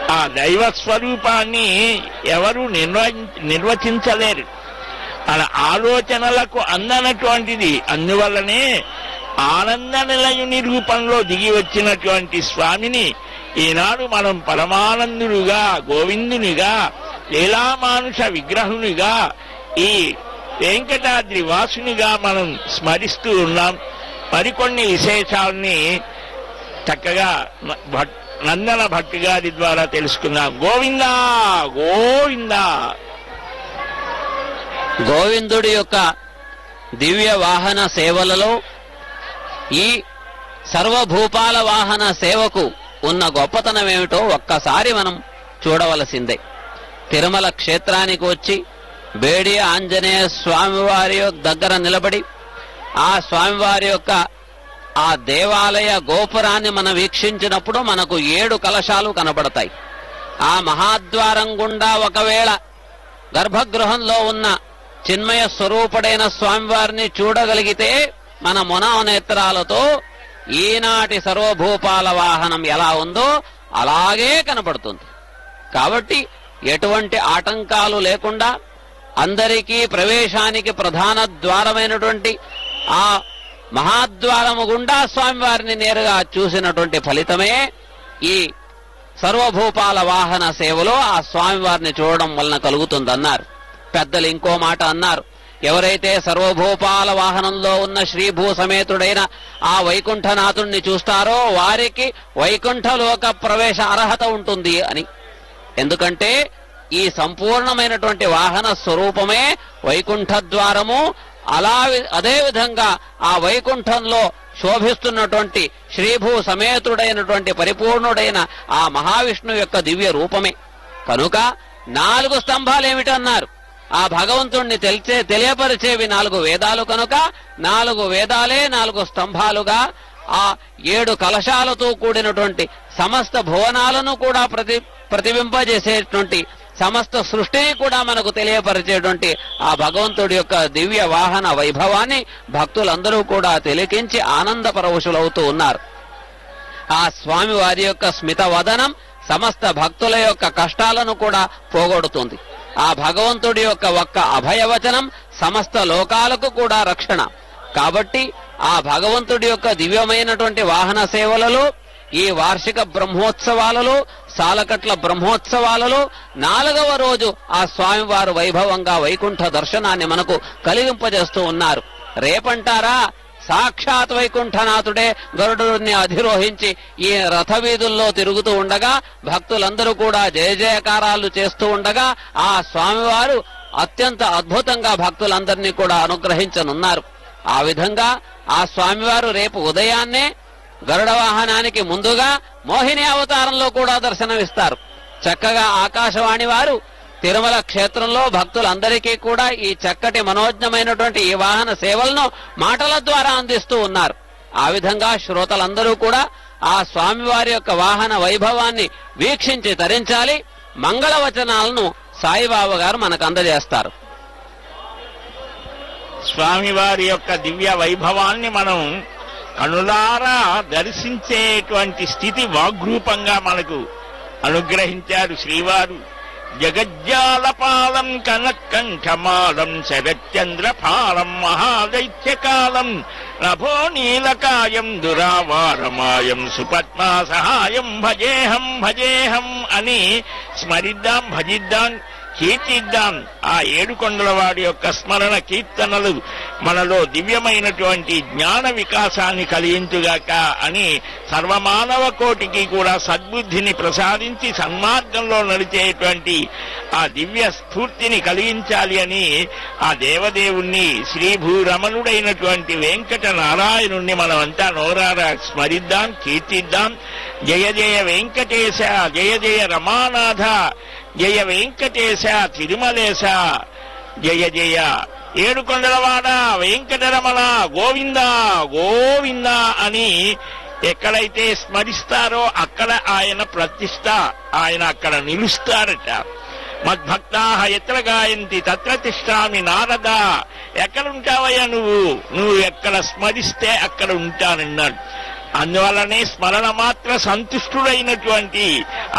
ఆ దైవ స్వరూపాన్ని ఎవరు నిర్వ నిర్వచించలేరు అలా ఆలోచనలకు అందనటువంటిది అందువల్లనే ఆనంద నిలయుని రూపంలో దిగి వచ్చినటువంటి స్వామిని ఈనాడు మనం పరమానందుడుగా గోవిందునిగా లీలామానుష విగ్రహునిగా ఈ వెంకటాద్రి వాసునిగా మనం స్మరిస్తూ ఉన్నాం మరికొన్ని విశేషాలని చక్కగా న- భట్- నందన భట్ గారి ద్వారా తెలుసుకుందాం గోవిందా గోవిందా గోవిందుడి యొక్క దివ్య వాహన సేవలలో ఈ సర్వభూపాల వాహన సేవకు ఉన్న గొప్పతనం ఏమిటో ఒక్కసారి మనం చూడవలసిందే తిరుమల క్షేత్రానికి వచ్చి బేడి ఆంజనేయ స్వామివారి యొక్క దగ్గర నిలబడి ఆ స్వామివారి యొక్క ఆ దేవాలయ గోపురాన్ని మనం వీక్షించినప్పుడు మనకు ఏడు కలశాలు కనబడతాయి ఆ మహాద్వారం గుండా ఒకవేళ గర్భగృహంలో ఉన్న చిన్మయ స్వరూపుడైన స్వామివారిని చూడగలిగితే మన మొననేత్రాలతో ఈనాటి సర్వభూపాల వాహనం ఎలా ఉందో అలాగే కనపడుతుంది కాబట్టి ఎటువంటి ఆటంకాలు లేకుండా అందరికీ ప్రవేశానికి ప్రధాన ద్వారమైనటువంటి ఆ మహాద్వారము గుండా స్వామివారిని నేరుగా చూసినటువంటి ఫలితమే ఈ సర్వభూపాల వాహన సేవలో ఆ స్వామివారిని చూడడం వలన కలుగుతుందన్నారు పెద్దలు ఇంకో మాట అన్నారు ఎవరైతే సర్వభూపాల వాహనంలో ఉన్న శ్రీభూ సమేతుడైన ఆ వైకుంఠనాథుణ్ణి చూస్తారో వారికి వైకుంఠలోక ప్రవేశ అర్హత ఉంటుంది అని ఎందుకంటే ఈ సంపూర్ణమైనటువంటి వాహన స్వరూపమే వైకుంఠ ద్వారము అలా వి- అదే విధంగా ఆ వైకుంఠంలో శోభిస్తున్నటువంటి శ్రీభూ సమేతుడైనటువంటి పరిపూర్ణుడైన ఆ మహావిష్ణు యొక్క దివ్య రూపమే కనుక నాలుగు స్తంభాలు ఏమిటన్నారు ఆ భగవంతుణ్ణి తెలిసే తెలియపరిచేవి నాలుగు వేదాలు కనుక నాలుగు వేదాలే నాలుగు స్తంభాలుగా ఆ ఏడు కలశాలతో కూడినటువంటి సమస్త భువనాలను కూడా ప్రతి ప్రతిబింబజేసేటువంటి సమస్త సృష్టిని కూడా మనకు తెలియపరిచేటువంటి ఆ భగవంతుడి యొక్క దివ్య వాహన వైభవాన్ని భక్తులందరూ కూడా తిలకించి ఆనంద పరవశులవుతూ ఉన్నారు ఆ స్వామి వారి యొక్క స్మిత వదనం సమస్త భక్తుల యొక్క కష్టాలను కూడా పోగొడుతుంది ఆ భగవంతుడి యొక్క ఒక్క అభయవచనం సమస్త లోకాలకు కూడా రక్షణ కాబట్టి ఆ భగవంతుడి యొక్క దివ్యమైనటువంటి వాహన సేవలలో ఈ వార్షిక బ్రహ్మోత్సవాలలో సాలకట్ల బ్రహ్మోత్సవాలలో నాలుగవ రోజు ఆ స్వామివారు వైభవంగా వైకుంఠ దర్శనాన్ని మనకు కలిగింపజేస్తూ ఉన్నారు రేపంటారా సాక్షాత్ వైకుంఠనాథుడే గరుడుని అధిరోహించి ఈ రథ వీధుల్లో తిరుగుతూ ఉండగా భక్తులందరూ కూడా జయ జయకారాలు చేస్తూ ఉండగా ఆ స్వామివారు అత్యంత అద్భుతంగా భక్తులందరినీ కూడా అనుగ్రహించనున్నారు ఆ విధంగా ఆ స్వామివారు రేపు ఉదయాన్నే గరుడ వాహనానికి ముందుగా మోహిని అవతారంలో కూడా దర్శనమిస్తారు చక్కగా ఆకాశవాణి వారు తిరుమల క్షేత్రంలో భక్తులందరికీ కూడా ఈ చక్కటి మనోజ్ఞమైనటువంటి ఈ వాహన సేవలను మాటల ద్వారా అందిస్తూ ఉన్నారు ఆ విధంగా శ్రోతలందరూ కూడా ఆ స్వామివారి యొక్క వాహన వైభవాన్ని వీక్షించి తరించాలి మంగళవచనాలను సాయిబాబా గారు మనకు అందజేస్తారు స్వామివారి యొక్క దివ్య వైభవాన్ని మనం కనులారా దర్శించేటువంటి స్థితి వాగ్రూపంగా మనకు అనుగ్రహించారు శ్రీవారు జగజ్జాలపాలం కనకంఠమాలం శరచంద్రపాలం మహాదైత్యకాలం నభో నీలకాయం దురావారమాయం సుపద్మా సహాయం భజేహం భజేహం అని స్మరిద్దాం భజిద్దాం కీర్తిద్దాం ఆ ఏడుకొండల వాడి యొక్క స్మరణ కీర్తనలు మనలో దివ్యమైనటువంటి జ్ఞాన వికాసాన్ని కలిగించుగాక అని సర్వమానవ కోటికి కూడా సద్బుద్ధిని ప్రసాదించి సన్మార్గంలో నడిచేటువంటి ఆ దివ్య స్ఫూర్తిని కలిగించాలి అని ఆ దేవదేవుణ్ణి శ్రీభూరమణుడైనటువంటి వెంకట నారాయణుణ్ణి మనమంతా నోరారా స్మరిద్దాం కీర్తిద్దాం జయ జయ వెంకటేశ జయ జయ రమానాథ జయ వెంకటేశ తిరుమలేశ జయ జయ ఏడుకొండలవాడ వెంకటరమణ గోవింద గోవింద అని ఎక్కడైతే స్మరిస్తారో అక్కడ ఆయన ప్రతిష్ట ఆయన అక్కడ నిలుస్తారట మద్భక్తా ఎత్ర గాయంతి తత్ర తిష్టామి నారద ఎక్కడుంటావయ్యా నువ్వు నువ్వు ఎక్కడ స్మరిస్తే అక్కడ ఉంటానన్నాడు అందువల్లనే స్మరణ మాత్ర సంతుష్టుడైనటువంటి